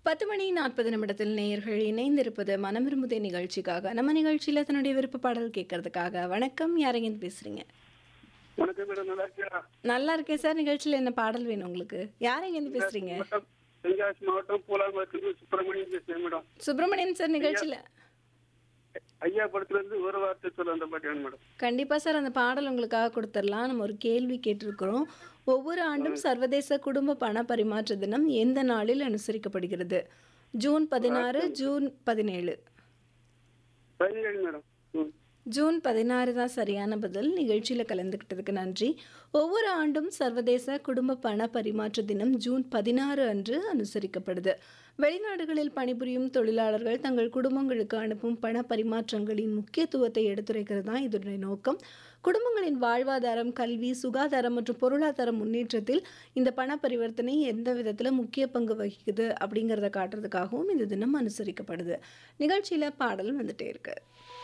பத்து மணி நாற்பது நிமிடத்தில் நேயர்கள் இணைந்திருப்பது மனம் விரும்புதே நிகழ்ச்சிக்காக நம்ம நிகழ்ச்சியில் தன்னுடைய விருப்ப பாடல் கேட்கறதுக்காக வணக்கம் யாரையும் பேசுறீங்க வணக்கம் மேடம் நல்லா இருக்கியா நல்லா இருக்கேன் சார் நிகழ்ச்சியில் என்ன பாடல் வேணும் உங்களுக்கு யாரையும் பேசுறீங்க மாவட்டம் தென்காசி மாவட்டம் பூலாங்குளத்துலேருந்து சுப்பிரமணியன் பேசுறேன் மேடம் சுப்பிரமணியன் சார் நிகழ்ச்சியில் ஐயா படத்துல இருந்து ஒரு வார்த்தை சொல்ல அந்த பாட்டு வேணும் மேடம் கண்டிப்பாக சார் அந்த பாடல் உங்களுக்காக கொடுத்துடலாம் நம்ம ஒரு கேள்வி கேட்டிருக்கிறோம் ஒவ்வொரு ஆண்டும் சர்வதேச குடும்ப பண பரிமாற்ற தினம் எந்த நாளில் அனுசரிக்கப்படுகிறது ஜூன் பதினாறு ஜூன் பதினேழு பதினேழு மேடம் ம் ஜூன் பதினாறு தான் சரியான பதில் நிகழ்ச்சியில் கலந்துக்கிட்டதுக்கு நன்றி ஒவ்வொரு ஆண்டும் சர்வதேச குடும்ப பண பரிமாற்ற தினம் ஜூன் பதினாறு அன்று அனுசரிக்கப்படுது வெளிநாடுகளில் பணிபுரியும் தொழிலாளர்கள் தங்கள் குடும்பங்களுக்கு அனுப்பும் பண பரிமாற்றங்களின் முக்கியத்துவத்தை எடுத்துரைக்கிறது தான் இதனுடைய நோக்கம் குடும்பங்களின் வாழ்வாதாரம் கல்வி சுகாதாரம் மற்றும் பொருளாதார முன்னேற்றத்தில் இந்த பண பரிவர்த்தனை எந்த விதத்தில் முக்கிய பங்கு வகிக்குது அப்படிங்கிறத காட்டுறதுக்காகவும் இந்த தினம் அனுசரிக்கப்படுது நிகழ்ச்சியில் பாடல் வந்துட்டே இருக்கு